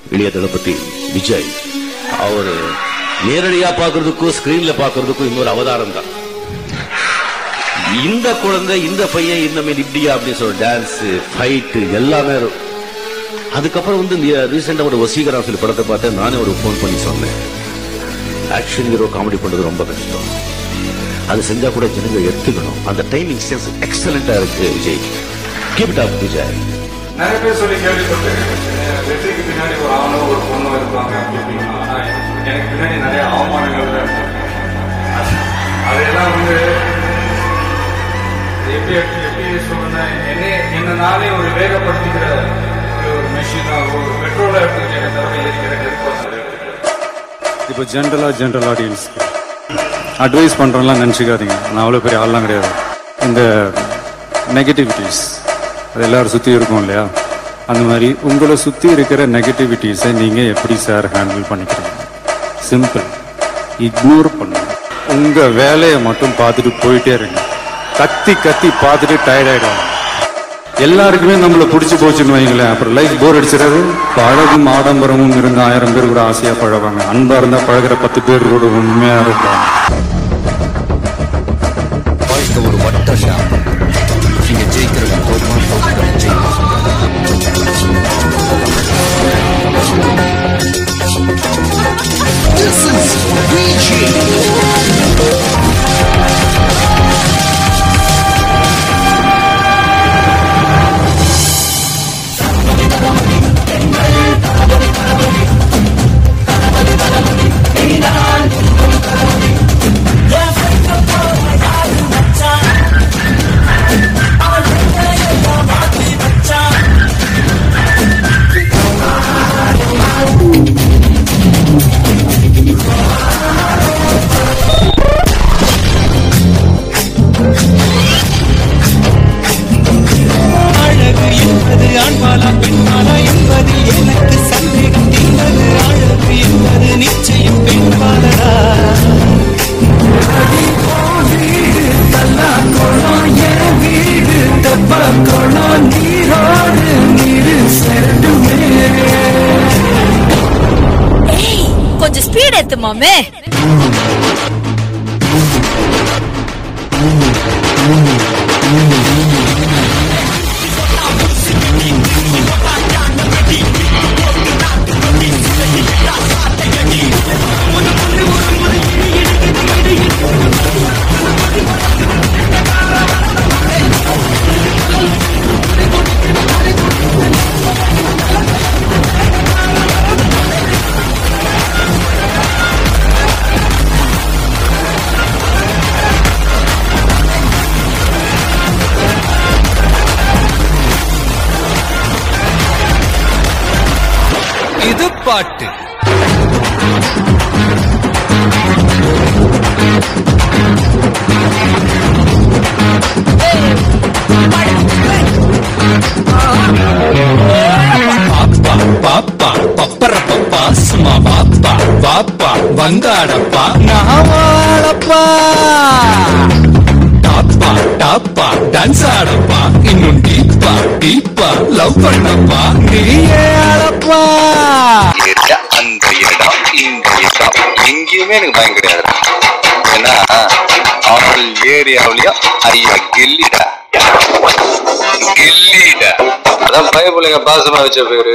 இளைய தளபதி விஜய் அவர் நேரடியா பார்க்கிறதுக்கும் ஸ்கிரீன்ல பார்க்கிறதுக்கும் இன்னொரு அவதாரம் தான் இந்த குழந்தை இந்த பையன் இந்த மாதிரி இப்படியா அப்படின்னு சொல்ற டான்ஸ் ஃபைட் எல்லாமே இருக்கும். அதுக்கப்புறம் வந்து ரீசெண்டா ஒரு வசீகரா சொல்லி படத்தை பார்த்தேன் நானே ஒரு ஃபோன் பண்ணி சொன்னேன் ஆக்ஷன் ஹீரோ காமெடி பண்றது ரொம்ப கஷ்டம் அது செஞ்சா கூட ஜனங்க எடுத்துக்கணும் அந்த டைமிங் சென்ஸ் எக்ஸலண்டா இருக்கு Vijay keep it up Vijay நிறைய பேர் சொல்லி கேள்விப்பட்டிருக்கேன் அஹ் வெற்றிக்கு பின்னாடி ஒரு ஆணோ ஒரு பொண்ணோ இருப்பாங்க அப்படி இப்படின்னு ஆனா எனக்கு பின்னாடி நிறைய அவமானங்கள் தான் இருக்கு. அது- அதெல்லாம் வந்து எப்படி எப்படி சொல்றேன்னா என்னை என்ன நானே ஒரு வேகப்படுத்திக்கிற ஒரு- ஒரு மெஷினா ஒரு பெட்ரோலை எடுத்துக்கிட்டே தவிர எரிக்கிற நெருப்பு எடுத்துக்கிறேன் இப்போ ஜென்ரலாக ஜென்ரல் ஆடியன்ஸ்க்கு அட்வைஸ் பண்ணுறேன்லாம் நினச்சிக்காதீங்க நான் அவ்வளோ பெரிய ஆள்லாம் கிடையாது இந்த நெகட்டிவிட்டிஸ் அது எல்லாரும் சுற்றி இருக்கும் இல்லையா அந்த மாதிரி உங்களை சுற்றி இருக்கிற நெகட்டிவிட்டிஸை நீங்கள் எப்படி சார் ஹேண்டில் பண்ணிக்கிறீங்க சிம்பிள் இக்னோர் பண்ணுங்க உங்கள் வேலையை மட்டும் பார்த்துட்டு போயிட்டே இருங்க கத்தி கத்தி பார்த்துட்டு டயர்ட் ஆகிடும் எல்லாருக்குமே நம்மள பிடிச்சி போச்சுன்னு வைங்களேன் அப்புறம் லைஃப் போர் அடிச்சிடாது இப்ப அழகும் ஆடம்பரமும் இருந்த ஆயிரம் பேர் கூட ஆசையா பழகுவாங்க அன்பா இருந்தா பழகுற பத்து பேர் கூட உண்மையா இருப்பாங்க வாழ்க்கை ஒரு வட்ட ஷாப் நீங்க ஜெயிக்கிறவங்க தோற்பான் தோற்கிறவங்க ஜெயிப்பான் This is VG. அழகு என்பது ஆண்பாலா பெண்பாலா என்பது எனக்கு சந்தேகம் தீர்ந்தது அழகு என்பது நிச்சயம் பெண்பாலடா ஏய் கொஞ்சம் ஸ்பீட் ஏத்து மாமே இது பாட்டு பாப்பா பாப்பா பப்பர பப்பா சும்மா பாப்பா பாப்பா வந்தாடப்பா நான் வாழப்பா டாப்பா டாப்பா டான்ஸ் ஆடப்பா இன்னும் டீப்பா டீப்பா லவ் பண்ணப்பா நீயே ஆடப்பா ஏரியா அந்த இடம் இந்த இடம் எங்கேயுமே எனக்கு பயம் கிடையாது ஏன்னா ஆல் ஏரியாவிலயும் ஐயா கெல்லிடா கெல்லிடா அதான் பயப்பிள்ளைங்க பாசமா வச்ச பேரு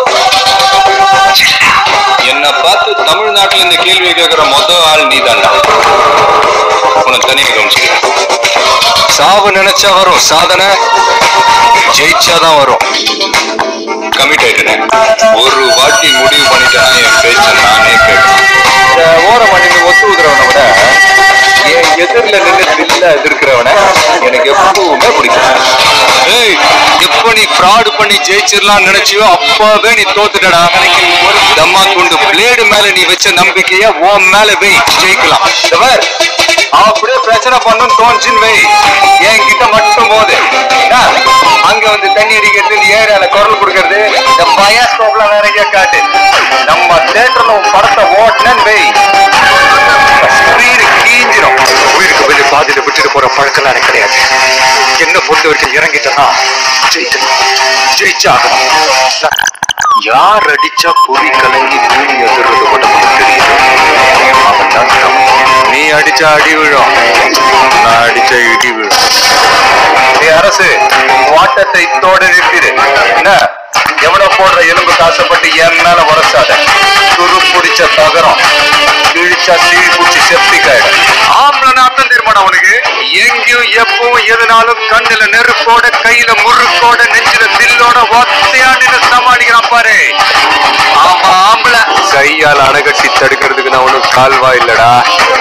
என்ன பார்த்து தமிழ்நாட்டுல இந்த கேள்வி கேட்கிற மொத ஆள் நீ உனக்கு தனியாக கவனிச்சுக்கிறேன் சாவு நினைச்சா வரும் சாதனை ஜெயிச்சாதான் வரும் கமிட் ஆயிட்டேன் ஒரு வாட்டி முடிவு பண்ணிட்டேன்னா என் பேச்ச நானே கேட்பேன் இந்த ஓர மாட்டேங்க ஒத்து ஊதுறவனை விட என் எதிரில நின்று தில்ல எதிர்க்கிறவனை எனக்கு எப்பவுமே பிடிக்கும் ஏய் எப்ப நீ ஃப்ராடு பண்ணி ஜெயிச்சிடலாம் நினைச்சியோ அப்பவே நீ தோத்துட்டடா தம்மா துண்டு பிளேடு மேல நீ வச்ச நம்பிக்கைய உன் மேல வை ஜெயிக்கலாம் இந்த பார், அப்படியே பிரச்சனை பண்ணும் தோணுச்சுன்னு வை என்கிட்ட மட்டும் போது என்ன? அங்க வந்து தண்ணி அடிக்கிறது இந்த ஏரியால குரல் கொடுக்கறது இந்த பயாஸ்கோப்ல நிறைய காட்டு நம்ம தேட்டர்ல உன் படத்தை ஓட்டுனேன்னு வை ஸ்கிரீனு கீஞ்சிரும் உயிருக்கு வெளியே பாதியில விட்டுட்டு போற பழக்கம்லாம் எனக்கு கிடையாது என்ன பொறுத்த வரைக்கும் இறங்கிட்டேன்னா ஜெயிக்கணும் ஜெயிச்சாகணும் யார் அடிச்சா புவி கலங்கி பூமி எதிர்றது மட்டும் உனக்கு தெரியும் அவன் தான் தம்பி. நீ அடிச்சா அடி விழும் நான் அடிச்சா இடி விழும் நீ அரசு வாட்டத்தை இத்தோட நிறுத்திடு என்ன எவனோ போடுற எலும்பு காசப்பட்டு என் மேல உரசாத துரு பிடிச்ச தகரம் கிழிச்சா சீழ் பிடிச்சி செப்டிக் ஆயிடும் ஆம்பளை அர்த்தம் தெரியுமாடா உனக்கு எங்கேயும் எப்பவும் எதுனாலும் கண்ணுல நெருப்போட கையில முறுக்கோட நெஞ்சில தில்லோட ஒத்தையாண்டின சமாளிக்கிறான் பாரு ஆமா ஆம்பளை கையால் அணைகட்டி தடுக்கிறதுக்கு நான் ஒண்ணும் கால்வா இல்லடா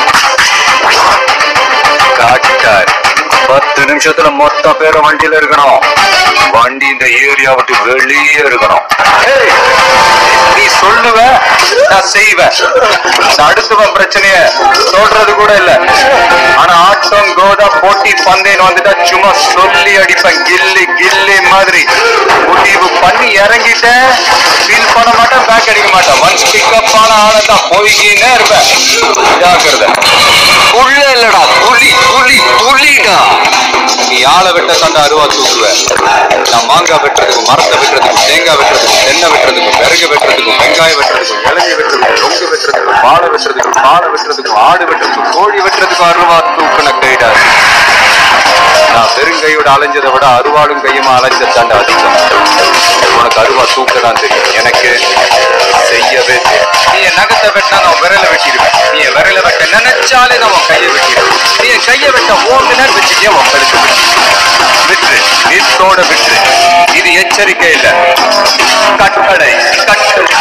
காட்டார் பத்து நிமிஷத்துல மொத்த பேரும் வண்டியில இருக்கணும் வண்டி இந்த ஏரியா விட்டு வெளியே இருக்கணும் ஏய், நீ சொல்லுவ நான் செய்வேன் அடுத்தவன் பிரச்சனைய சொல்றது கூட இல்ல ஆனா ஆட்டம் கோதா போட்டி பந்தேன்னு வந்துட்டா சும்மா சொல்லி அடிப்பேன் கில்லி கில்லி மாதிரி முடிவு பண்ணி இறங்கிட்டேன் ஃபீல் பண்ண மாட்டேன் பேக் அடிக்க மாட்டேன் ஒன்ஸ் பிக்கப் ஆன ஆளை தான் போய்கினே இருப்பேன் ஜாக்கிரதை புள்ள இல்லடா புலி புலி புலிடா நீ ஆளை வெட்ட சண்டை அருவா தூக்குவ நான் மாங்காய் வெட்டுறதுக்கும் மரத்தை வெட்டுறதுக்கும் தேங்காய் வெட்டுறதுக்கும் தென்னை வெட்டுறதுக்கும் விறகு வெட்டுறதுக்கும் வெங்காயம் வெட்டுறதுக்கும் இளநீ வெட்டுறதுக்கும் நொங்கு வெட்டுறதுக்கும் வாழை வெட்டுறதுக்கும் பாலை வெட்டுறதுக்கும் ஆடு வெட்டுறதுக்கும் கோழி வெட்டுறதுக்கும் அருவா தூக்குன கைடா நான் வெறுங்கையோட அலைஞ்சதை விட அருவாளும் கையுமா அலைஞ்ச தாண்ட அதிகம் உனக்கு அருவா தூக்க தான் தெரியும் எனக்கு செய்யவே தெரியும். நீ என் நகத்தை வெட்டினா நான் விரல வெட்டிடுவேன் நீ என் விரல வெட்ட நினைச்சாலே நான் உன் கையை வெட்டிடுவேன் நீ என் கையை வெட்ட ஓடுனர் வச்சுக்கே உன் கழுத்து விட்டுரு நித்தோட விட்டுரு இது எச்சரிக்கை இல்ல கட்டளை கட்டளை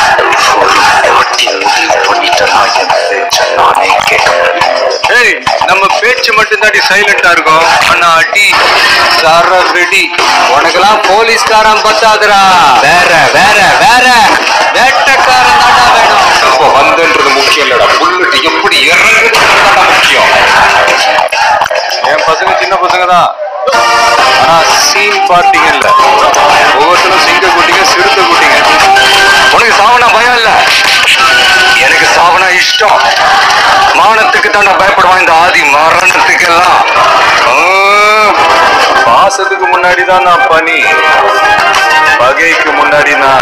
ஏய் நம்ம பேச்சு மட்டும் தாண்டி சைலண்டா இருக்கும் ஆனா அடி சர வெடி உனக்கெல்லாம் போலீஸ்காரன் பத்தாதுடா வேற வேற வேற வேட்டக்காரன் தாண்டா வேணும் இப்போ வந்துன்றது முக்கியம் இல்லடா புல்லட் எப்படி இறங்குறது முக்கியம் என் பசங்க சின்ன பசங்க தான் ஆனா சீன் பார்ட்டிங்க இல்ல ஒவ்வொருத்தரும் சிங்க குட்டிங்க சிறுத்தை குட்டிங்க உனக்கு சாவனா பயம் இல்ல எனக்கு சாவனா இஷ்டம் மானத்துக்கு தான் நான் பயப்படுவான் இந்த ஆதி மரணத்துக்கெல்லாம் ஆ, பாசத்துக்கு முன்னாடி தான் நான் பனி பகைக்கு முன்னாடி நான்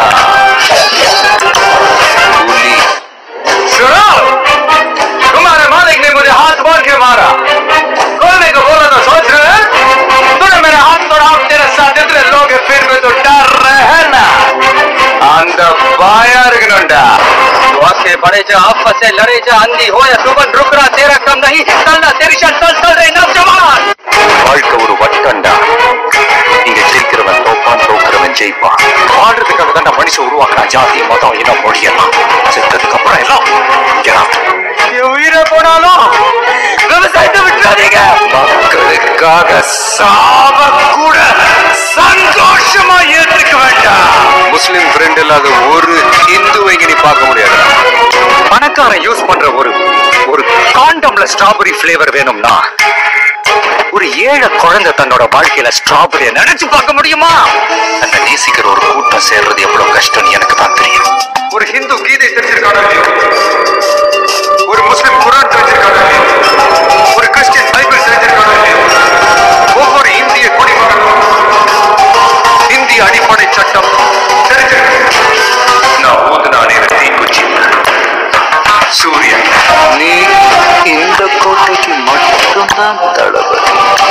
புலி सुनो तुम्हारे मालिक ने मुझे हाथ मार के मारा खोलने को बोला तो सोच रहे हैं? तूने मेरा हाथ तोड़ा अब तेरे साथ इतने लोग हैं, फिर भी तो डर रहे हैं ना அந்த பாயா இருக்கணும்டா वाक्य पड़े जो आपस से लड़े जो अंधी हो या सुबह रुक रहा तेरा कम नहीं चलना तेरी शर्त चल चल रही नौजवान வாழ்க்கை ஒரு வட்டம்டா இங்க ஜெயிக்கிறவன் தோப்பான் தோக்குறவன் ஜெயிப்பான் வாழ்றதுக்காக தான் மனுஷன் உருவாக்குறான் ஜாதி மதம் இனம் மொழியெல்லாம் செத்ததுக்கு அப்புறம் எல்லாம் get out. என் உயிரை போனாலும் விவசாயத்தை விட்டுறாதீங்க மக்களுக்காக சாவ கூட சந்தோஷமா ஏத்துக்க வேண்டாம் முஸ்லிம் ஃப்ரெண்ட் இல்லாத ஒரு இந்துவை இங்க நீ பார்க்க முடியாது பணக்காரன் யூஸ் பண்ற ஒரு ஒரு காண்டம்ல ஸ்ட்ராபெரி ஃபிளேவர் வேணும்னா ஒரு ஏழை குழந்தை தன்னோட வாழ்க்கையில ஸ்ட்ராபெரிய நினைச்சு பார்க்க முடியுமா தன்னை நேசிக்கிற ஒரு கூட்டம் சேர்றது எவ்வளவு கஷ்டம் எனக்கு தான் தெரியும் ஒரு ஹிந்து கீதை தெரிஞ்சிருக்கான ஒரு முஸ்லிம் குரான் தெரிஞ்சிருக்கான ஒரு கிறிஸ்டியன் பைபிள் தெரிஞ்சிருக்கான ஒவ்வொரு இந்திய குடிமகனும் இந்திய அடிப்படை சட்டம் தெரிஞ்சிருக்கு நான் ஊதுனா நேரத்தை குச்சி சூரியன் நீ இந்த கோட்டைக்கு மட்டும்தான் தளபதி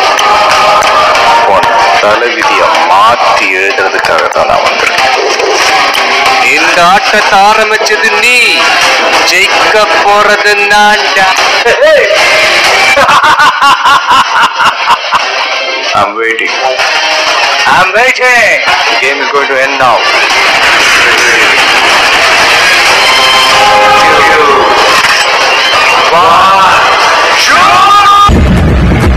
உன் தலைவிதிய மாத்தி எழுதுறதுக்காக தான் நான் வந்திருக்கேன் இந்த ஆட்டத்தை ஆரம்பிச்சது நீ ஜெயிக்க போறது நான்டா I'm waiting. I'm waiting. The game is going to end now. Two, one, shoot!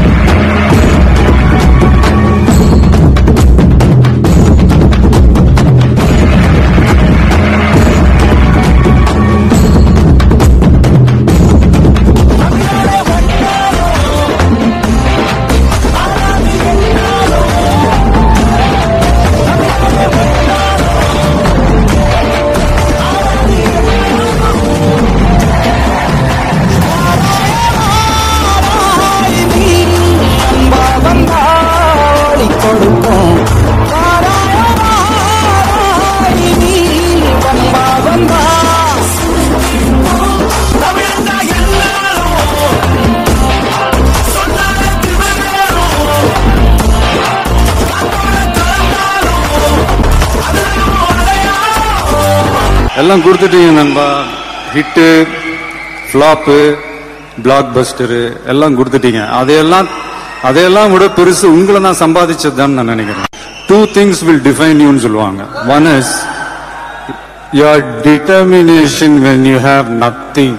எல்லாம் கொடுத்துட்டீங்க நண்பா ஹிட்டு ஃப்ளாப்பு பிளாக் பஸ்டரு எல்லாம் கொடுத்துட்டீங்க அதையெல்லாம் அதையெல்லாம் விட பெருசு உங்களை நான் சம்பாதிச்சதுதான் நான் நினைக்கிறேன் டூ திங்ஸ் வில் டிஃபைன் யூன்னு சொல்லுவாங்க one is your determination when you have nothing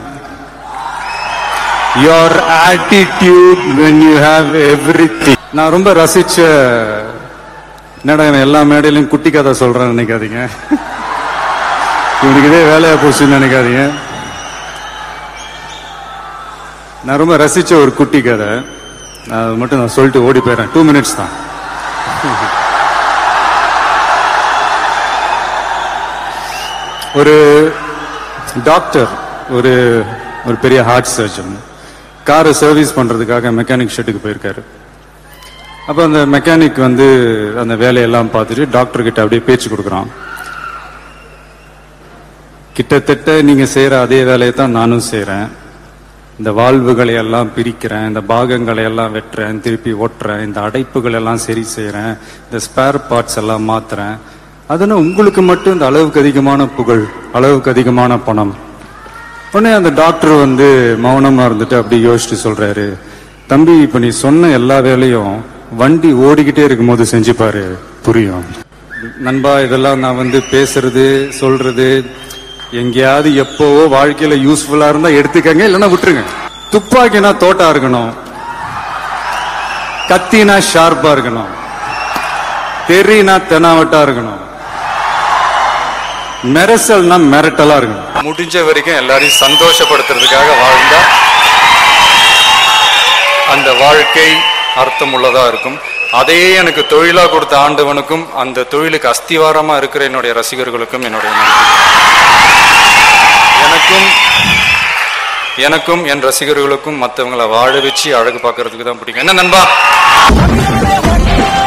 your attitude when you have everything நான் ரொம்ப ரசிச்ச என்னடா இவன் எல்லா மேடையிலும் குட்டி கதை சொல்றேன்னு நினைக்காதீங்க இவனுக்கு இதே வேலையா போச்சுன்னு நினைக்காதீங்க நான் ரொம்ப ரசிச்ச ஒரு குட்டி கதை நான் அது மட்டும் நான் சொல்லிட்டு ஓடி போயிடுறேன் டூ மினிட்ஸ் தான் ஒரு டாக்டர் ஒரு ஒரு பெரிய ஹார்ட் சர்ஜன் காரை சர்வீஸ் பண்றதுக்காக மெக்கானிக் ஷெட்டுக்கு போயிருக்காரு அப்போ அந்த மெக்கானிக் வந்து அந்த வேலையெல்லாம் பார்த்துட்டு டாக்டர் கிட்ட அப்படியே பேச்சு கொடுக்குறான் கிட்டத்தட்ட நீங்க செய்யற அதே வேலையை தான் நானும் செய்றேன் இந்த வாழ்வுகளை எல்லாம் பிரிக்கிறேன் இந்த பாகங்களை எல்லாம் வெட்டுறேன் திருப்பி ஒட்டுறேன் இந்த அடைப்புகள் எல்லாம் சரி செய்றேன் இந்த ஸ்பேர் பார்ட்ஸ் எல்லாம் மாத்துறேன் அதனால உங்களுக்கு மட்டும் இந்த அளவுக்கு அதிகமான புகழ் அளவுக்கு அதிகமான பணம் உடனே அந்த டாக்டர் வந்து மௌனமா இருந்துட்டு அப்படி யோசிச்சுட்டு சொல்றாரு தம்பி இப்ப நீ சொன்ன எல்லா வேலையும் வண்டி ஓடிக்கிட்டே இருக்கும்போது செஞ்சு பாரு புரியும் நண்பா இதெல்லாம் நான் வந்து பேசுறது சொல்றது எங்கேயாவது எப்போவோ வாழ்க்கையில யூஸ்ஃபுல்லா இருந்தா எடுத்துக்கங்க இல்லைன்னா விட்டுருங்க துப்பாக்கினா தோட்டா இருக்கணும் கத்தினா ஷார்ப்பா இருக்கணும் தெரினா தெனாவட்டா இருக்கணும் மெரசல்னா மிரட்டலா இருக்கணும் முடிஞ்ச வரைக்கும் எல்லாரையும் சந்தோஷப்படுத்துறதுக்காக வாழ்ந்தா அந்த வாழ்க்கை அர்த்தமுள்ளதா இருக்கும் அதையே எனக்கு தொழிலா கொடுத்த ஆண்டவனுக்கும் அந்த தொழிலுக்கு அஸ்திவாரமா இருக்கிற என்னுடைய ரசிகர்களுக்கும் என்னுடைய நன்றி எனக்கும் எனக்கும் என் ரசிகர்களுக்கும் மற்றவங்களை வாழ வச்சு அழகு பார்க்கறதுக்கு தான் பிடிக்கும் என்ன நண்பா